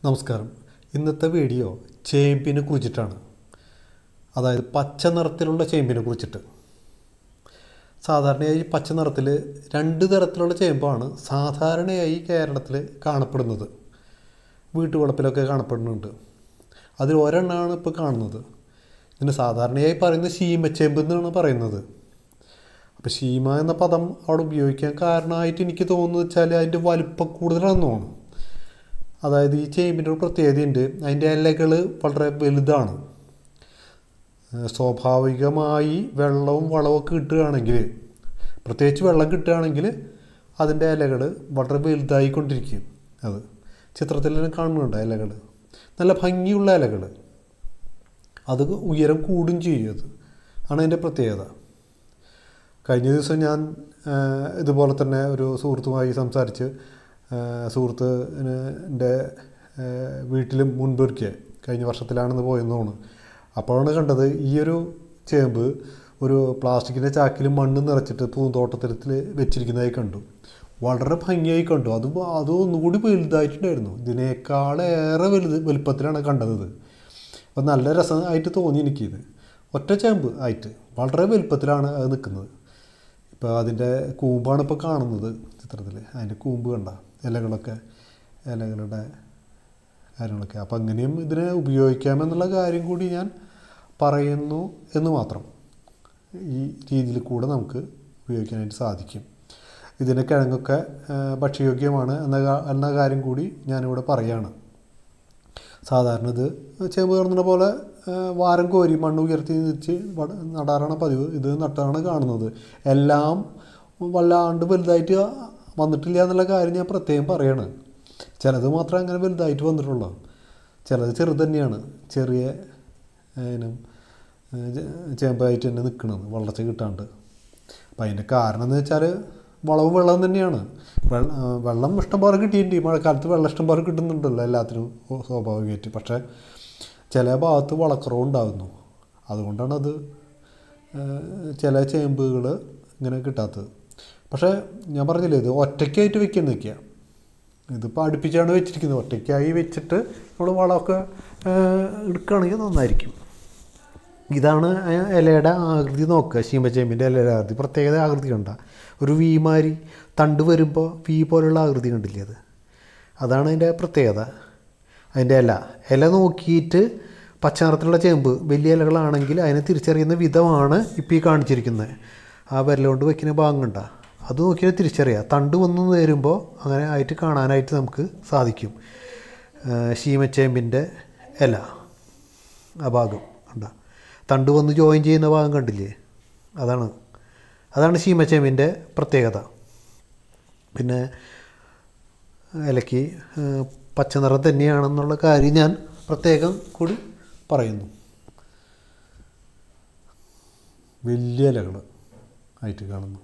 നമസ്കാരം ഇന്നത്തെ വീഡിയോ ചേമ്പിനെ കുറിച്ചിട്ടാണ് അതായത് പച്ച നിറത്തിലുള്ള ചേമ്പിനെ കുറിച്ചിട്ട് സാധാരണയായി പച്ച നിറത്തിൽ രണ്ട് തരത്തിലുള്ള ചേമ്പാണ് സാധാരണയായി കേരളത്തിൽ കാണപ്പെടുന്നത് വീട്ടുവളപ്പിലൊക്കെ കാണപ്പെടുന്നുണ്ട് അതിൽ ഒരെണ്ണമാണ് ഇപ്പോൾ കാണുന്നത് ഇതിന് സാധാരണയായി പറയുന്നത് ശീമച്ചേമ്പ് എന്നാണ് പറയുന്നത് അപ്പോൾ ശീമ എന്ന പദം അവിടെ ഉപയോഗിക്കാൻ കാരണമായിട്ട് എനിക്ക് തോന്നുന്നത് വെച്ചാൽ അതിൻ്റെ വലിപ്പം കൂടുതലാണെന്ന് തോന്നുന്നു അതായത് ഈ ചേമ്പിൻ്റെ ഒരു പ്രത്യേകതയുണ്ട് അതിൻ്റെ ഇലകൾ വളരെ വലുതാണ് ഏഹ് സ്വാഭാവികമായി വെള്ളവും വളവും ഒക്കെ കിട്ടുകയാണെങ്കിൽ പ്രത്യേകിച്ച് വെള്ളം കിട്ടുകയാണെങ്കിൽ അതിൻ്റെ ഇലകൾ വളരെ വലുതായിക്കൊണ്ടിരിക്കും അത് ചിത്രത്തിൽ കാണുന്നുണ്ട് ഇലകൾ നല്ല ഭംഗിയുള്ള ഇലകൾ അത് ഉയരം കൂടും ചെയ്യും അത് ആണ് അതിൻ്റെ പ്രത്യേകത കഴിഞ്ഞ ദിവസം ഞാൻ ആ, ഇതുപോലെ തന്നെ ഒരു സുഹൃത്തുമായി സംസാരിച്ച് ആ, സുഹൃത്ത് എൻ്റെ വീട്ടിലും മുൻപൊരിക്കൽ കഴിഞ്ഞ വർഷത്തിലാണെന്ന് പോയെന്ന് തോന്നുന്നു അപ്പോഴാണ് കണ്ടത് ഈ ഒരു ചേമ്പ് ഒരു പ്ലാസ്റ്റിക്കിൻ്റെ ചാക്കിൽ മണ്ണ് നിറച്ചിട്ട് പൂന്തോട്ടത്തിൽ വെച്ചിരിക്കുന്നതായി കണ്ടു വളരെ ഭംഗിയായി കണ്ടു അത് അത് ഒന്നുകൂടി വലുതായിട്ടുണ്ടായിരുന്നു ഇതിനേക്കാളേറെ വലുത് വലുപ്പത്തിലാണ് കണ്ടത് ഇത് അപ്പോൾ നല്ല രസമായിട്ട് തോന്നി എനിക്കിത് ഒറ്റ ചേമ്പ് ആയിട്ട് വളരെ വലുപ്പത്തിലാണ് അത് നിൽക്കുന്നത് ഇപ്പോൾ അതിൻ്റെ കൂമ്പാണ് ഇപ്പോൾ കാണുന്നത് ചിത്രത്തിൽ അതിൻ്റെ കൂമ്പ് കണ്ട ഇലകളൊക്കെ ഇലകളുടെ കാര്യങ്ങളൊക്കെ അപ്പോൾ അങ്ങനെയും ഇതിനെ ഉപയോഗിക്കാമെന്നുള്ള കാര്യം കൂടി ഞാൻ പറയുന്നു എന്ന് മാത്രം ഈ രീതിയിൽ കൂടെ നമുക്ക് ഉപയോഗിക്കാനായിട്ട് സാധിക്കും ഇതിൻ്റെ കിഴങ്ങൊക്കെ ആ, ഭക്ഷ്യയോഗ്യമാണ് എന്ന കാ- എന്ന കാര്യം കൂടി ഞാനിവിടെ പറയാണ് സാധാരണ ഇത് ചേമ്പ് കയറുന്ന പോലെ ആ, വാരം കോരി മണ്ണ് ഉയർത്തി വെച്ച് വട- നടാറാണ് പതിവ് ഇത് നട്ടാണ് കാണുന്നത് എല്ലാം വല്ലാണ്ട് വലുതായിട്ട് വന്നിട്ടില്ല എന്നുള്ള കാര്യം ഞാൻ പ്രത്യേകം പറയാണ് ചിലത് മാത്രമേ അങ്ങനെ വലുതായിട്ട് വന്നിട്ടുള്ളൂ ചിലത് ചെറുത് തന്നെയാണ് ചെറിയ ഇനം ആ, ചെ- ചേമ്പായിട്ട് തന്നെ നിൽക്കണത് വളർച്ച കിട്ടാണ്ട് അപ്പം അതിൻ്റെ കാരണം എന്ന് വെച്ചാൽ വളവും വെള്ളം തന്നെയാണ് വെള്ളം വെള്ളം ഇഷ്ടം പോലെ കിട്ടിയിട്ടുണ്ട് ഈ മഴക്കാലത്ത് വെള്ളം ഇഷ്ടം പോലെ കിട്ടുന്നുണ്ടല്ലോ എല്ലാത്തിനും ഓ- സ്വാഭാവികമായിട്ട് പക്ഷേ ചില ഭാഗത്ത് വളക്കുറവ് ഉണ്ടാകുന്നു അതുകൊണ്ടാണ് അത് ഏഹ്, ചില ചേമ്പുകൾ ഇങ്ങനെ കിട്ടാത്തത് പക്ഷേ ഞാൻ പറഞ്ഞില്ലേ ഇത് ഒറ്റയ്ക്കായിട്ട് വെക്കാൻ നിൽക്കുക ഇതിപ്പോൾ അടുപ്പിച്ചാണ് വെച്ചിരിക്കുന്നത് ഒറ്റയ്ക്കായി വെച്ചിട്ട് നമ്മൾ വളമൊക്കെ ഏഹ്, എടുക്കുകയാണെങ്കിൽ നന്നായിരിക്കും ഇതാണ് ആ ഇലയുടെ ആകൃതി നോക്കുക ശീമച്ചേമ്പിൻ്റെ ഇലയുടെ ആകൃതി പ്രത്യേകത ആകൃതി കണ്ട ഒരു വി മാതിരി തണ്ട് വരുമ്പോൾ വി പോലുള്ള ആകൃതി കണ്ടില്ലേ അത് അതാണ് അതിൻ്റെ പ്രത്യേകത അതിൻ്റെ ഇല ഇല നോക്കിയിട്ട് പച്ച നിറത്തിലുള്ള ചേമ്പ് വലിയ ഇലകളാണെങ്കിൽ അതിനെ തിരിച്ചറിയുന്ന വിധമാണ് ഇപ്പോൾ ഈ കാണിച്ചിരിക്കുന്നത് ആ വിരലുകൊണ്ട് വയ്ക്കുന്ന ഭാഗം കണ്ട അത് നോക്കിയാൽ തിരിച്ചറിയാം തണ്ട് വന്ന് വരുമ്പോൾ അങ്ങനെ ആയിട്ട് കാണാനായിട്ട് നമുക്ക് സാധിക്കും ആ, ശീമച്ചേമ്പിൻ്റെ ഇല ആ ഭാഗം കണ്ട തണ്ട് വന്ന് ജോയിൻ ചെയ്യുന്ന ഭാഗം കണ്ടില്ലേ അതാണ് അതാണ് ശീമച്ചേമ്പിൻ്റെ പ്രത്യേകത പിന്നെ ഇലയ്ക്ക് ഏഹ്, പച്ച നിറം തന്നെയാണെന്നുള്ള കാര്യം ഞാൻ പ്രത്യേകം കൂടി പറയുന്നു വലിയ ഇലകൾ ആയിട്ട് കാണുന്നു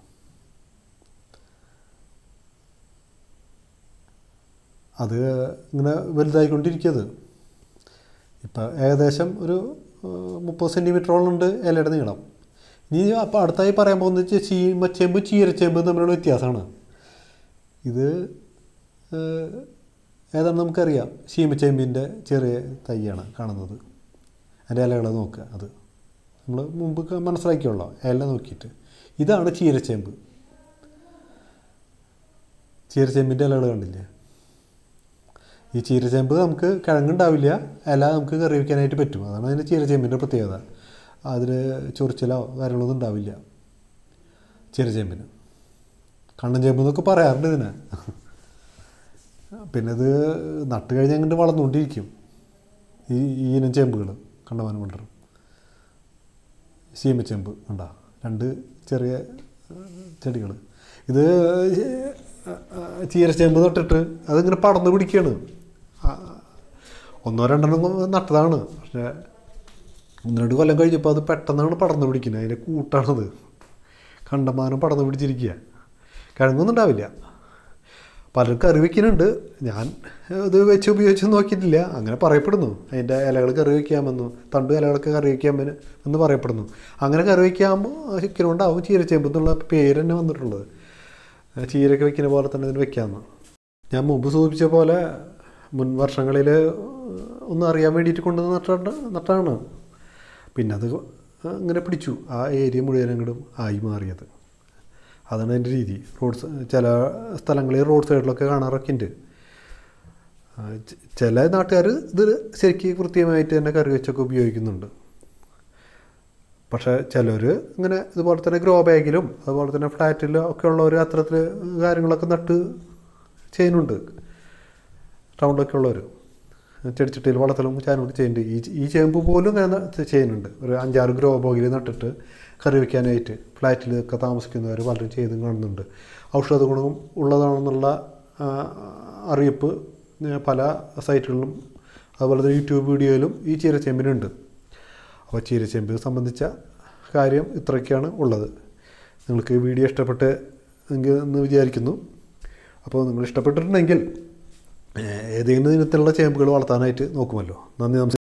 അത് ഇങ്ങനെ വലുതായിക്കൊണ്ടിരിക്കുന്നത് ഇപ്പം ഏകദേശം ഒരു ഏഹ്, മുപ്പത് സെൻറ്റിമീറ്ററോളം ഉണ്ട് ഇലയുടെ നീളം ഇനി അപ്പോൾ അടുത്തായി പറയാൻ പോകുന്നത് വെച്ചാൽ ചീമച്ചേമ്പ് ചീരച്ചേമ്പ് തമ്മിലുള്ള വ്യത്യാസമാണ് ഇത് ഏഹ്, ഏതാണ് നമുക്കറിയാം ചീമച്ചേമ്പിൻ്റെ ചെറിയ തൈയാണ് കാണുന്നത് അതിൻ്റെ ഇലകൾ നോക്കുക അത് നമ്മൾ മുമ്പ് ക- മനസ്സിലാക്കിയുള്ളൂ ഇല നോക്കിയിട്ട് ഇതാണ് ചീരച്ചേമ്പ് ചീരച്ചേമ്പിൻ്റെ ഇലകൾ കണ്ടില്ലേ ഈ ചീരച്ചേമ്പ് നമുക്ക് കിഴങ്ങുണ്ടാവില്ല ഇല നമുക്ക് കറി വയ്ക്കാനായിട്ട് പറ്റും അതാണ് അതിൻ്റെ ചീരച്ചേമ്പിൻ്റെ പ്രത്യേകത അതിൽ ചൊറിച്ചിലോ കാര്യങ്ങളൊന്നും ഉണ്ടാവില്ല ചീരച്ചേമ്പിന് കണ്ണൻ ചേമ്പ് എന്നൊക്കെ പറയാറുണ്ട് ഇതിനെ പിന്നെ ഇത് നട്ട് കഴിഞ്ഞ് അങ്ങോട്ട് വളർന്നുകൊണ്ടിരിക്കും ഈ ഈ ഇനം ചേമ്പുകൾ കണ്ടമാനം കൊണ്ടുവരും ശീമച്ചേമ്പ് കണ്ട രണ്ട് ചെറിയ ചെടികൾ ഇത് ചീരച്ചേമ്പ് നട്ടിട്ട് അതിങ്ങനെ പടർന്ന് പിടിക്കുകയാണ് ആ, ഒന്നോ രണ്ടെണ്ണം നട്ടതാണ് പക്ഷേ ഒന്ന് രണ്ട് കൊല്ലം കഴിഞ്ഞപ്പോൾ അത് പെട്ടെന്നാണ് പടർന്ന് പിടിക്കുന്നത് അതിൻ്റെ കൂട്ടാണത് കണ്ടമാനം പടർന്ന് പിടിച്ചിരിക്കുക കിഴങ്ങൊന്നും ഉണ്ടാവില്ല പലരും കറി വയ്ക്കുന്നുണ്ട് ഞാൻ ഇത് വെച്ച് ഉപയോഗിച്ച് നോക്കിയിട്ടില്ല അങ്ങനെ പറയപ്പെടുന്നു അതിൻ്റെ ഇലകൾ കറി വയ്ക്കാമെന്നു തണ്ട് ഇലകളൊക്കെ കറി വയ്ക്കാമെന്ന് എന്ന് പറയപ്പെടുന്നു അങ്ങനെ കറി വയ്ക്കാകുമ്പോൾ ചിക്കനുണ്ടാവും ചീരച്ചേമ്പ് എന്നുള്ള പേര് തന്നെ വന്നിട്ടുള്ളത് ചീരയൊക്കെ വെക്കുന്ന പോലെ തന്നെ ഇതിന് വെക്കാമെന്ന് ഞാൻ മുമ്പ് സൂചിപ്പിച്ച പോലെ മുൻ വർഷങ്ങളിൽ ഒന്ന് അറിയാൻ വേണ്ടിയിട്ട് കൊണ്ട് നട്ടാണ് നട്ടാണ് പിന്നെ അത് അങ്ങനെ പിടിച്ചു ആ ഏരിയ മുഴുവൻ അങ്ങോട്ടും ആയി മാറിയത് അതാണ് അതിൻ്റെ രീതി റോഡ് സ- ചില സ്ഥലങ്ങളിൽ റോഡ് സൈഡിലൊക്കെ കാണാറൊക്കെ ഉണ്ട് ആ, ചെ- ചില നാട്ടുകാർ ഇത് ശരിക്ക് കൃത്യമായിട്ട് തന്നെ കറി വെച്ചൊക്കെ ഉപയോഗിക്കുന്നുണ്ട് പക്ഷേ ചിലർ ഇങ്ങനെ ഇതുപോലെ തന്നെ ഗ്രോ ബാഗിലും അതുപോലെ തന്നെ ഫ്ലാറ്റിലും ഒക്കെ ഉള്ളവർ അത്തരത്തിൽ കാര്യങ്ങളൊക്കെ നട്ട് ചെയ്യുന്നുണ്ട് ടൗണിലൊക്കെ ഉള്ളവർ ചെടിച്ചട്ടിയിൽ വളർത്തലും ചാനലൊക്കെ ചെയ്യുന്നുണ്ട് ഈ ഈ ചേമ്പ് പോലും അങ്ങനെ ന- ചെയ്യുന്നുണ്ട് ഒരു അഞ്ചാറ് ഗ്രോ ബോഗിൽ നട്ടിട്ട് കറി വയ്ക്കാനായിട്ട് ഫ്ലാറ്റിലൊക്കെ താമസിക്കുന്നവർ പലരും ചെയ്തും കാണുന്നുണ്ട് ഔഷധ ഗുണം ഉള്ളതാണെന്നുള്ള ആ, അറിയിപ്പ് ഏ, പല സൈറ്റുകളിലും അതുപോലെ തന്നെ യൂട്യൂബ് വീഡിയോയിലും ഈ ചീരച്ചേമ്പിനുണ്ട് അപ്പോൾ ചീരച്ചേമ്പ് സംബന്ധിച്ച കാര്യം ഇത്രയൊക്കെയാണ് ഉള്ളത് നിങ്ങൾക്ക് ഈ വീഡിയോ ഇഷ്ടപ്പെട്ട് എങ്കിൽ എന്ന് വിചാരിക്കുന്നു അപ്പോൾ നിങ്ങൾ ഇഷ്ടപ്പെട്ടിട്ടുണ്ടെങ്കിൽ ഏഹ്, ഏതെങ്കിലും ഇനത്തിലുള്ള ചേമ്പുകൾ വളർത്താനായിട്ട് നോക്കുമല്ലോ നന്ദി നമസ്കാരം